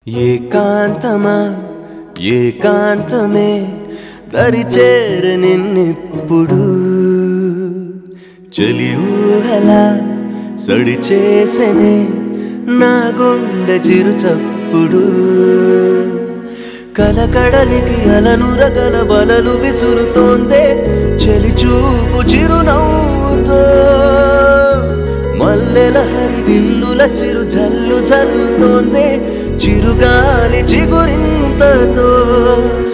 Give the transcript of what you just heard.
ఏకాంతమా ఏకాంతమే దరిచేర నిన్నెప్పుడు చలి ఊహలా సడి చేసనే నా గుండె చిరు చప్పుడు కలకడలికి అలనురగల బలలు విసురుతోందే చెలి చూపు చిరునవ్వుతో మల్లెల హరి విల్లుల చిరు జల్లు జల్లుతోందే చిరుగాలి చిగురింతతో